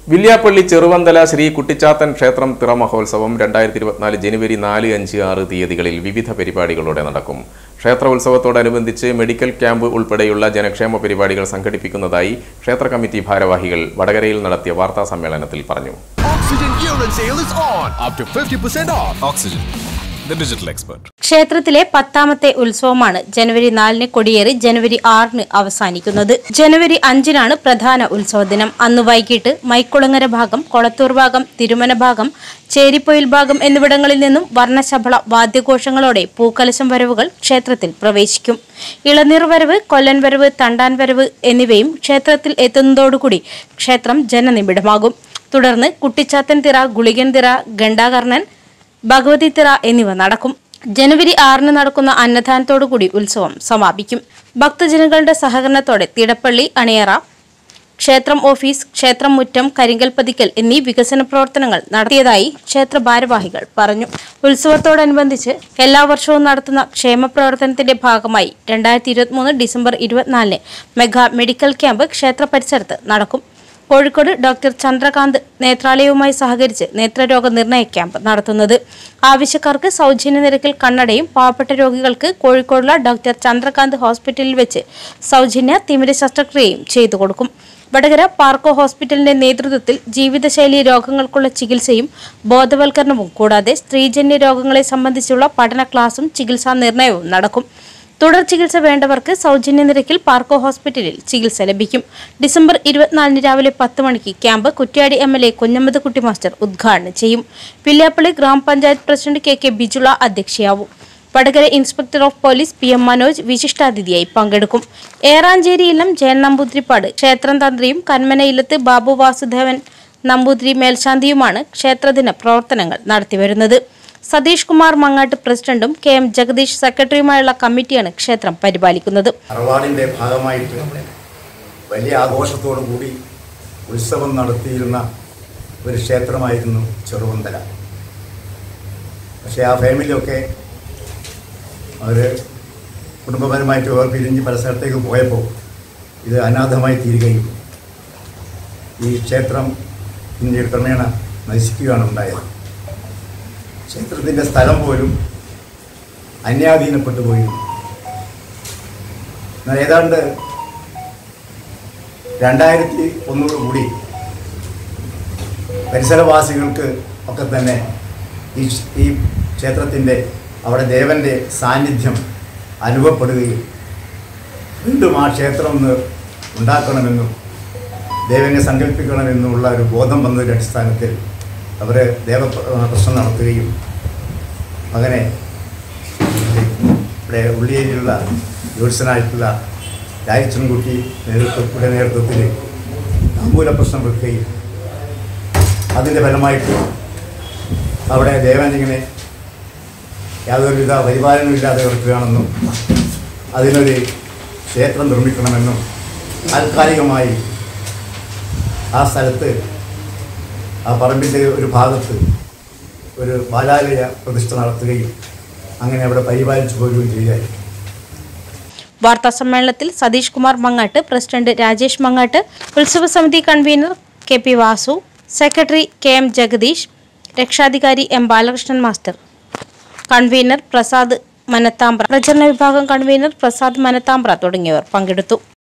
വില്യാപ്പള്ളി ചെറുവന്തല ശ്രീ കുട്ടിച്ചാത്തൻ ക്ഷേത്രം തിറ മഹോത്സവം രണ്ടായിരത്തി ഇരുപത്തിനാല് ജനുവരി നാല് അഞ്ച് ആറ് തീയതികളിൽ വിവിധ പരിപാടികളോടെ നടക്കും ക്ഷേത്ര ഉത്സവത്തോടനുബന്ധിച്ച് മെഡിക്കൽ ക്യാമ്പ് ഉൾപ്പെടെയുള്ള ജനക്ഷേമ പരിപാടികൾ സംഘടിപ്പിക്കുന്നതായി ക്ഷേത്ര കമ്മിറ്റി ഭാരവാഹികൾ വടകരയിൽ നടത്തിയ വാർത്താ സമ്മേളനത്തിൽ പറഞ്ഞു Oxygen urine sale is on. Up to 50% off. Oxygen, the digital expert. ക്ഷേത്രത്തിലെ പത്താമത്തെ ഉത്സവമാണ് ജനുവരി നാലിന് കൊടിയേറി ജനുവരി ആറിന് അവസാനിക്കുന്നത് ജനുവരി അഞ്ചിനാണ് പ്രധാന ഉത്സവ ദിനം അന്ന് വൈകിട്ട് മൈക്കുളങ്ങര ഭാഗം കൊളത്തൂർ ഭാഗം തിരുമന ഭാഗം ചേരിപ്പൊയിൽ ഭാഗം എന്നിവിടങ്ങളിൽ നിന്നും വർണ്ണശബള വാദ്യഘോഷങ്ങളോടെ പൂക്കലശം വരവുകൾ ക്ഷേത്രത്തിൽ പ്രവേശിക്കും ഇളനീർ വരവ് കൊല്ലൻ വരവ് തണ്ടാൻ വരവ് എന്നിവയും ക്ഷേത്രത്തിൽ എത്തുന്നതോടുകൂടി ക്ഷേത്രം ജനനിബിഡമാകും തുടർന്ന് കുട്ടിച്ചാത്തൻ തിറ ഗുളികൻ തിറ ഗണ്ടാകർണൻ ഭഗവതി തിറ എന്നിവ നടക്കും ജനുവരി ആറിന് നടക്കുന്ന അന്നദാനത്തോടുകൂടി ഉത്സവം സമാപിക്കും ഭക്തജനങ്ങളുടെ സഹകരണത്തോടെ തിടപ്പള്ളി അണിയറ ക്ഷേത്രം ഓഫീസ് ക്ഷേത്രം മുറ്റം കരിങ്കൽ പതിക്കൽ എന്നീ വികസന പ്രവർത്തനങ്ങൾ നടത്തിയതായി ക്ഷേത്ര ഭാരവാഹികൾ പറഞ്ഞു ഉത്സവത്തോടനുബന്ധിച്ച് എല്ലാ വർഷവും നടത്തുന്ന ക്ഷേമ പ്രവർത്തനത്തിന്റെ ഭാഗമായി രണ്ടായിരത്തി ഇരുപത്തിമൂന്ന് ഡിസംബർ ഇരുപത്തിനാലിന് മെഗാ മെഡിക്കൽ ക്യാമ്പ് ക്ഷേത്ര പരിസരത്ത് നടക്കും കോഴിക്കോട് ഡോക്ടർ ചന്ദ്രകാന്ത് നേത്രാലയവുമായി സഹകരിച്ച് നേത്രരോഗ നിർണയ ക്യാമ്പ് നടത്തുന്നത് ആവശ്യക്കാർക്ക് സൗജന്യ നിരക്കിൽ കണ്ണടയും പാവപ്പെട്ട രോഗികൾക്ക് കോഴിക്കോടുള്ള ഡോക്ടർ ചന്ദ്രകാന്ത് ഹോസ്പിറ്റലിൽ വെച്ച് സൗജന്യ തിമിര ശസ്ത്രക്രിയയും ചെയ്തു കൊടുക്കും വടകര പാർക്കോ ഹോസ്പിറ്റലിന്റെ നേതൃത്വത്തിൽ ജീവിതശൈലി രോഗങ്ങൾക്കുള്ള ചികിത്സയും ബോധവൽക്കരണവും കൂടാതെ സ്ത്രീജന്യ രോഗങ്ങളെ സംബന്ധിച്ചുള്ള പഠന ക്ലാസും ചികിത്സാ നിർണയവും നടക്കും തുടർ ചികിത്സ വേണ്ടവർക്ക് സൗജന്യ നിരക്കിൽ പാർക്കോ ഹോസ്പിറ്റലിൽ ചികിത്സ ലഭിക്കും ഡിസംബർ ഇരുപത്തിനാലിന് രാവിലെ പത്ത് മണിക്ക് camp Kuttiadi M L A Kunhammad Kutty master ഉദ്ഘാടനം ചെയ്യും വില്യാപ്പള്ളി ഗ്രാമപഞ്ചായത്ത് പ്രസിഡന്റ് കെ കെ ബിജുള അധ്യക്ഷയാവും Vadakara inspector of police P M Manoj വിശിഷ്ടാതിഥിയായി പങ്കെടുക്കും ഏറാഞ്ചേരി ഇല്ലം ജയൻ നമ്പൂതിരിപ്പാട് ക്ഷേത്രം തന്ത്രിയും കന്മന ഇല്ലത്ത് ബാബു വാസുദേവൻ നമ്പൂതിരി മേൽശാന്തിയുമാണ് ക്ഷേത്രദിന പ്രവർത്തനങ്ങൾ നടത്തിവരുന്നത് സതീഷ് കുമാർ മങ്ങാട്ട് പ്രസിഡന്റും കെ എം ജഗദീഷ് സെക്രട്ടറിയുമായുള്ള കമ്മിറ്റിയാണ് ക്ഷേത്രം പരിപാലിക്കുന്നത് അറവാടിൻ്റെ ഭാഗമായിട്ട് വലിയ ആഘോഷത്തോടു കൂടി ഉത്സവം നടത്തിയിരുന്ന ഒരു ക്ഷേത്രമായിരുന്നു ചെറുവന്തല പക്ഷേ ആ ഫാമിലിയൊക്കെ അവർ കുടുംബപരമായിട്ട് വേർപിരിഞ്ഞ് പല സ്ഥലത്തേക്ക് പോയപ്പോൾ ഇത് അനാഥമായി തീരുകയും ഈ ക്ഷേത്രം പിന്നീട് ക്രമേണ നശിക്കുകയാണ് ഉണ്ടായത് ക്ഷേത്രത്തിൻ്റെ സ്ഥലം പോലും അന്യാധീനപ്പെട്ടു പോയിരുന്നു എന്നാൽ ഏതാണ്ട് രണ്ടായിരത്തി ഒന്നോടുകൂടി പരിസരവാസികൾക്ക് ഒക്കെ തന്നെ ഈ ക്ഷ- ഈ ക്ഷേത്രത്തിൻ്റെ അവിടെ ദേവൻ്റെ സാന്നിധ്യം അനുഭവപ്പെടുകയും വീണ്ടും ആ ക്ഷേത്രം ഒന്ന് ഉണ്ടാക്കണമെന്നും ദേവനെ സങ്കല്പിക്കണമെന്നുള്ള ഒരു ബോധം വന്നതിൻ്റെ അടിസ്ഥാനത്തിൽ അവർ ദേവ പ്രശ്നം നടത്തുകയും അങ്ങനെ ഇവിടെ ഉള്ളിയേരിയിലുള്ള ജ്യോത്സനായിട്ടുള്ള രായച്ചൻകുട്ടി നേതൃത്വത്തിന്റെ നേതൃത്വത്തിൽ താമ്പൂല പ്രശ്നം വെക്കുകയും അതിൻ്റെ ഫലമായിട്ട് അവിടെ ദേവാനിങ്ങനെ യാതൊരുവിധ പരിപാലനവും ഇല്ലാതെ കിടക്കുകയാണെന്നും അതിനൊരു ക്ഷേത്രം നിർമ്മിക്കണമെന്നും താൽക്കാലികമായി ആ സ്ഥലത്ത് ആ പറമ്പിൻ്റെ ഒരു ഭാഗത്ത് ഒരു ബാലാലയ പ്രതിഷ്ഠ നടത്തുകയും അങ്ങനെ അവിടെ പരിപാലിച്ചു പോരുകയും ചെയ്യുകയായിരുന്നു വാർത്താ സമ്മേളനത്തിൽ സതീഷ് കുമാർ മങ്ങാട്ട് പ്രസിഡന്റ് രാജേഷ് മങ്ങാട്ട് ഉത്സവ സമിതി convener K P Vasu secretary K M Jagadeesh രക്ഷാധികാരി M Balakrishnan master convener Prasad Manathampra പ്രചരണ വിഭാഗം കൺവീനർ പ്രസാദ് മനത്താമ്പ്ര തുടങ്ങിയവർ പങ്കെടുത്തു